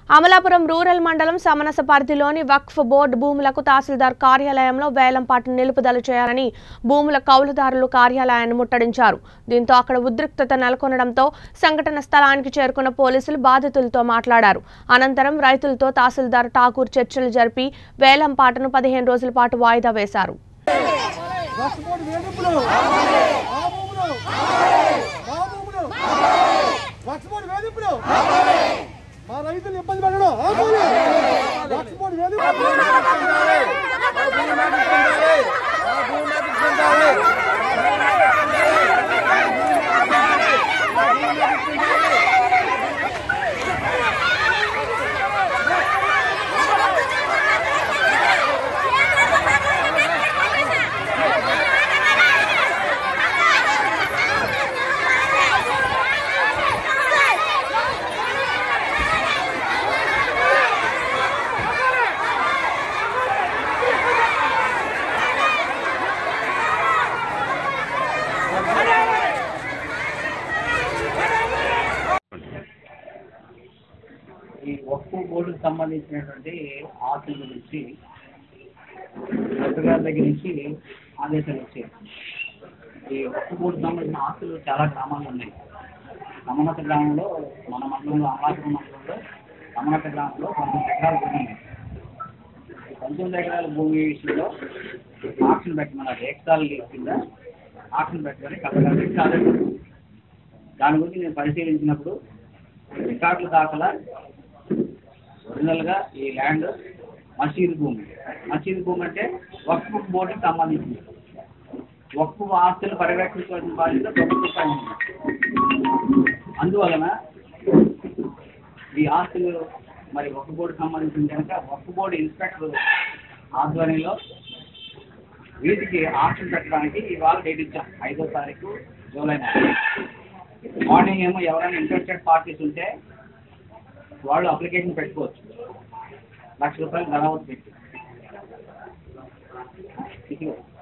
Amalapuram rural మండలం సమనస పరిధిలోని వక్ఫ్ board భూములకు తహసీల్దార్ కార్యాలయంలో వేలంపాటు నిలుపుదల చేయాలని భూముల కౌలుదారులు కార్యాలయాన్ని ముట్టడించారు దీంతో అక్కడ ఉద్రిక్తత నెలకొనడంతో సంఘటన స్థలానికి చేరుకున్న పోలీసులు బాధితులతో మాట్లాడారు అనంతరం రైతులతో తహసీల్దార్ ఠాకూర్ చర్చలు జరిపి వేలంపాటను పదిహేను రోజుల పాటు వాయిదా వేశారు రాష్ట్రపతి వేధింపులు ఆ భూములు ఆ భూములు రాష్ట్రపతి వేధింపులు మా రైతులు ఇబ్బంది పెట్టడం ఆపాలి రాష్ట్రపతి వేధింపులు ఈ వక్ఫ్ బోర్డుకు సంబంధించినటువంటి ఆస్తుల గురించి గారి దగ్గర నుంచి ఆదేశాలు వచ్చాయి ఈ వక్ఫ్ బోర్డుకు సంబంధించిన ఆస్తులు చాలా గ్రామాలు ఉన్నాయి రమణత గ్రామంలో మన మండలంలో అమలాపురం మండలంలో రమణత గ్రామంలో పంతొమ్మిది ఎకరాల భూమి ఉంది ఈ పంతొమ్మిది ఎకరాల భూమి విషయంలో ఆక్షన్ పెట్టమన్నారు ఏకసాల లీజ్ కింద ఆక్షన్ పెట్టమని కలెక్టర్ గారికి ఆదేశం దాని గురించి నేను పరిశీలించినప్పుడు రికార్డుల దాఖలా ఒరిజినల్గా ఈ ల్యాండ్ మసీదు భూమి మసీదు భూమి అంటే వక్ఫ్ బోర్డుకి సంబంధించింది వక్ఫ్ ఆస్తులు పర్యవేక్షించవలసిన బాధ్యత ప్రభుత్వంపై ఉంది అందువలన ఈ ఆస్తులు మరి వక్ఫ్ బోర్డుకి సంబంధించింది కనుక వక్ఫ్ బోర్డు ఇన్స్పెక్టర్ ఆధ్వర్యంలో వీటికి ఆక్షన్ పెట్టడానికి ఇవాళ డేట్ ఇచ్చాం ఐదో తారీఖు జూలై నెల మార్నింగ్ ఏమో ఎవరైనా ఇంట్రెస్టెడ్ పార్టీస్ ఉంటే వాళ్ళు అప్లికేషన్ పెట్టుకోవచ్చు లక్ష రూపాయలు ధనావతి పెట్టి ఇదిగో.